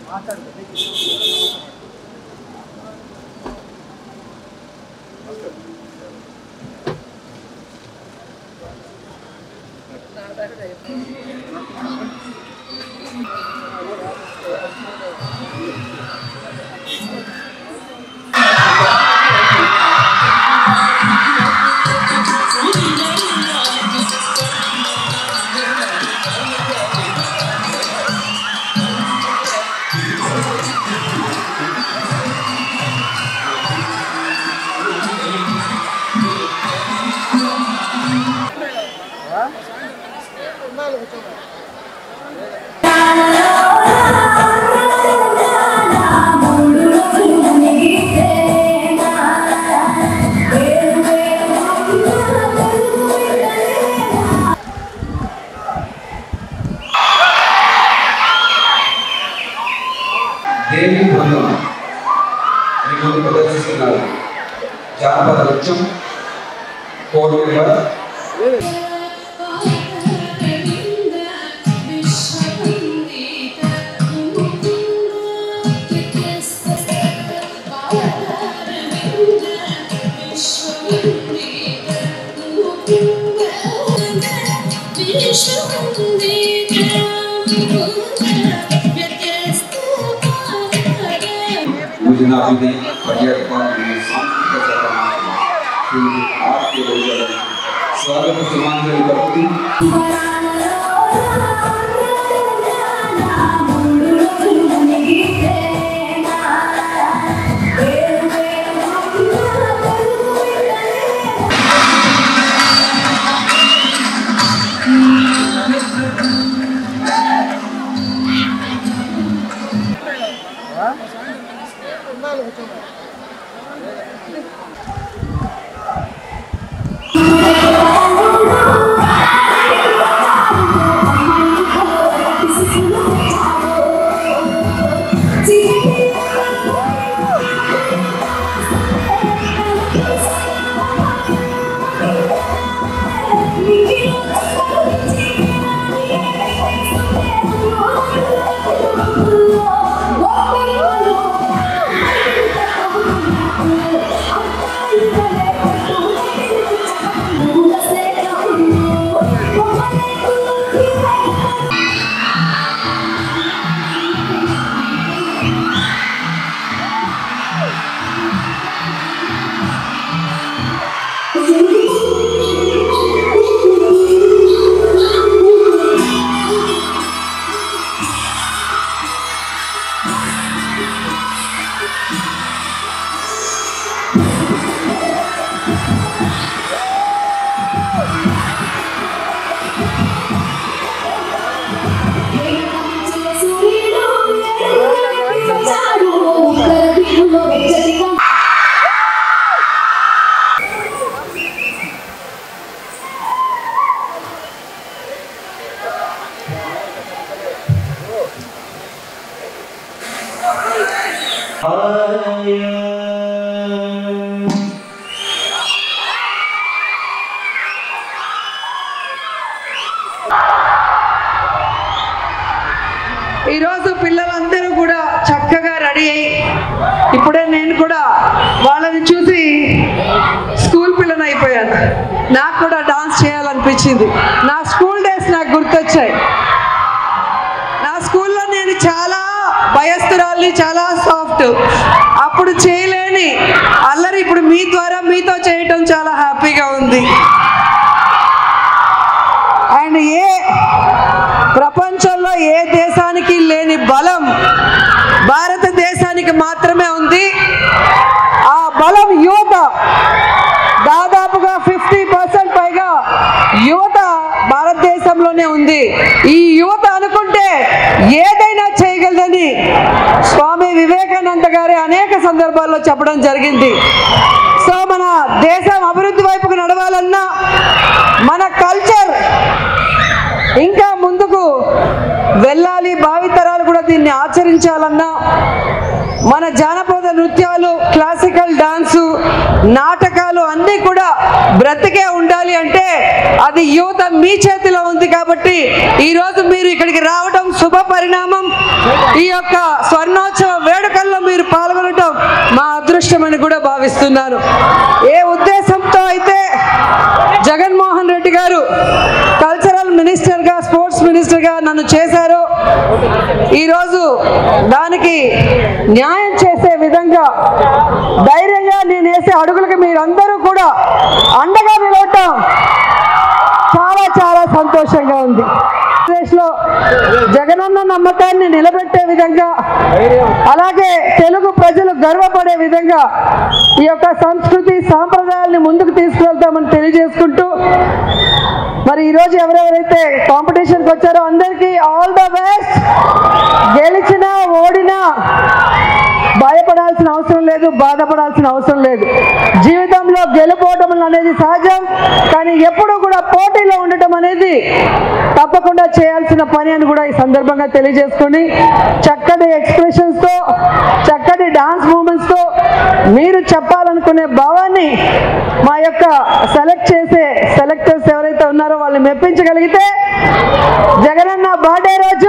దేవి బృందం మీ ముందు ప్రదర్శిస్తున్నారు జానపద నృత్యం కోడ్ నెంబర్ భోజనాభిధి పర్యాటకం మరియు సాంస్కృతిక శాఖ మంత్రి శ్రీమతి ఆర్కే రోజా గారికి స్వాగత సుమాంజలి పలుకుతూ ఈరోజు పిల్లలందరూ కూడా చక్కగా రెడీ అయ్యి ఇప్పుడే నేను కూడా వాళ్ళని చూసి స్కూల్ పిల్లని అయిపోయాను నాకు కూడా డాన్స్ చేయాలనిపించింది నా స్కూల్ డేస్ నాకు గుర్తొచ్చాయి నా స్కూల్లో నేను చాలా భయస్తురాల్ని చాలా సాఫ్ట్ అప్పుడు చేయలేని అల్లరి ఇప్పుడు మీ ద్వారా మీతో చేయటం చాలా హ్యాపీగా ఉంది అండ్ ఏ ప్రపంచంలో ఏ దేశానికి లేని బలం భారతదేశానికి మాత్రమే ఉంది ఆ బలం యువత దాదాపుగా ఫిఫ్టీ పర్సెంట్ పైగా యువత భారతదేశంలోనే ఉంది ఈ యువత అనుకుంటే ఏదైనా చేయగలదని స్వామి వివేకానంద గారి అనేక సందర్భాల్లో చెప్పడం జరిగింది సో మన దేశం అభివృద్ధి వైపుకు నడవాలన్నా మన కల్చర్ ఇంకా ముందుకు వెళ్ళాలి భావితరాలు కూడా దీన్ని ఆచరించాలన్నా మన జానపద నృత్యాలు క్లాసికల్ డాన్సు నాటకాలు అన్నీ కూడా బ్రతికే ఉండాలి అంటే అది యువత మీ చేతిలో ఉంది కాబట్టి ఈరోజు మీరు ఇక్కడికి రావడం శుభ పరిణామం ఈ యొక్క స్వర్ణోత్సవ వేడుకల్లో మీరు పాల్గొనటం మా అదృష్టమని కూడా భావిస్తున్నాను ఏ ఉద్దేశంతో అయితే జగన్మోహన్ రెడ్డి గారు కల్చరల్ మినిస్టర్గా స్పోర్ట్స్ మినిస్టర్గా నన్ను చేశారో ఈరోజు దానికి న్యాయం చేసే విధంగా ధైర్యంగా నేను వేసే అడుగులకి మీరందరూ కూడా అండగా నిలవటం చాలా చాలా సంతోషంగా ఉంది ఆంధ్రప్రదేశ్లో జగనన్న నమ్మకాన్ని నిలబెట్టే విధంగా అలాగే తెలుగు ప్రజలు గర్వపడే విధంగా ఈ యొక్క సంస్కృతి సాంప్రదాయాల్ని ముందుకు తీసుకువెళ్తామని తెలియజేసుకుంటూ మరి ఈరోజు ఎవరెవరైతే కాంపిటీషన్కి వచ్చారో అందరికీ ఆల్ ద బెస్ట్ గెలిచినా ఓడినా భయపడాల్సిన అవసరం లేదు బాధపడాల్సిన అవసరం లేదు జీవితంలో గెలుపోవటం అనేది సహజం కానీ ఎప్పుడూ కూడా పోటీలో ఉండటం అనేది తప్పకుండా చేయాల్సిన పని అని కూడా ఈ సందర్భంగా తెలియజేసుకొని చక్కటి ఎక్స్ప్రెషన్స్తో చక్కటి డాన్స్ మూమెంట్స్తో మీరు చెప్పాలనుకునే భావాన్ని మా యొక్క సెలెక్ట్ చేసే సెలెక్టర్స్ ఎవరైతే ఉన్నారో వాళ్ళని మెప్పించగలిగితే జగనన్న బర్త్డే రోజు